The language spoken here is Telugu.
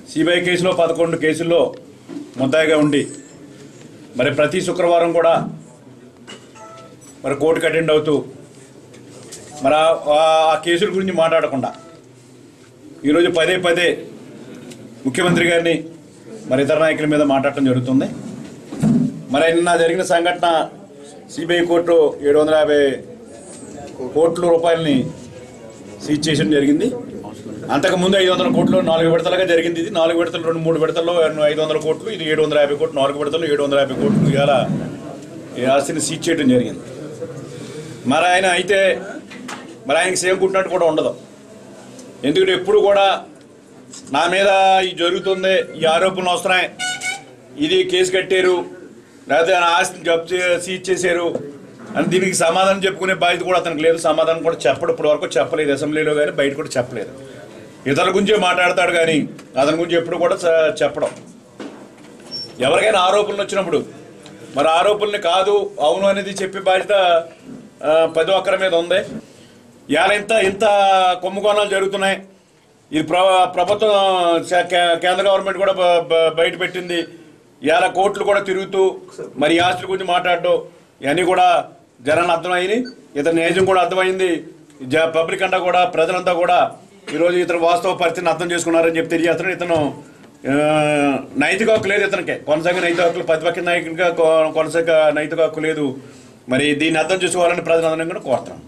సిబిఐ కేసులో పదకొండు కేసుల్లో ముద్దాయిగా ఉండి మరి ప్రతి శుక్రవారం కూడా మరి కోర్టుకు అటెండ్ అవుతూ మరి ఆ- ఆ- ఆ కేసుల గురించి మాట్లాడకుండా ఈరోజు పదే పదే ముఖ్యమంత్రి గారిని మరి ఇతర నాయకుల మీద మాట్లాడటం జరుగుతుంది మరి నిన్న జరిగిన సంఘటన సిబిఐ కోర్టు ఏడు వందల యాభై కోట్ల రూపాయలని సీజ్ చేయడం జరిగింది అంతకుముందు ఐదు వందల కోట్లు నాలుగు విడతలుగా జరిగింది ఇది నాలుగు విడతలు రెండు మూడు విడతల్లో ఐదు వందల కోట్లు ఇది ఏడు వందల యాభై కోట్లు నాలుగు విడతలు ఏడు వందల యాభై కోట్లు ఇవాళ ఈ ఆస్తిని సీజ్ చేయడం జరిగింది మరి ఆయన అయితే మరి ఆయనకి సేమ్ కుట్టినట్టు కూడా ఉండదు ఎందుకంటే ఎప్పుడు కూడా నా మీద ఇది జరుగుతుంది ఈ ఆరోపణలు వస్తున్నాయి ఇది కేసు కట్టారు లేకపోతే నా ఆస్తిని జప్తు చే- సీజ్ చేశారు అని దీనికి సమాధానం చెప్పుకునే బాధ్యత కూడా అతనికి లేదు సమాధానం కూడా చెప్పడు ఇప్పటి వరకు చెప్పలేదు అసెంబ్లీలో కానీ బయట కూడా చెప్పలేదు ఇతరుల గురించే మాట్లాడతాడు కానీ అతని గురించి ఎప్పుడు కూడా చ- చెప్పడం ఎవరికైనా ఆరోపణలు వచ్చినప్పుడు మరి ఆరోపణలు కాదు అవును అనేది చెప్పే బాధ్యత ఆ, ప్రతి ఒక్కరి మీద ఉంది ఇవాళ ఇంత ఇంత కుంభకోణాలు జరుగుతున్నాయి ఇది ప్ర ప్రభుత్వం శా- కే- కేంద్ర గవర్నమెంట్ కూడా బ- బ- బయట పెట్టింది ఇవాళ కోర్టులు కూడా తిరుగుతూ మరి ఈ ఆస్తుల గురించి మాట్లాడడం ఇవన్నీ కూడా జనాన్ని అర్థమైంది ఇతని నైజం కూడా అర్థమైంది జ- పబ్లిక్ అంతా కూడా ప్రజలంతా కూడా ఈరోజు ఇతను వాస్తవ పరిస్థితిని అర్థం చేసుకున్నారని చెప్పి తెలియజేస్తున్నాడు ఇతను ఆ, నైతిక హక్కు లేదు ఇతనికి కొనసాగే నైతిక హక్కులు ప్రతిపక్ష నాయకుడిగా కొ- కొనసాగ నైతిక హక్కు లేదు మరి దీన్ని అర్థం చేసుకోవాలని ప్రజలందరినీ కూడా కోరుతున్నాం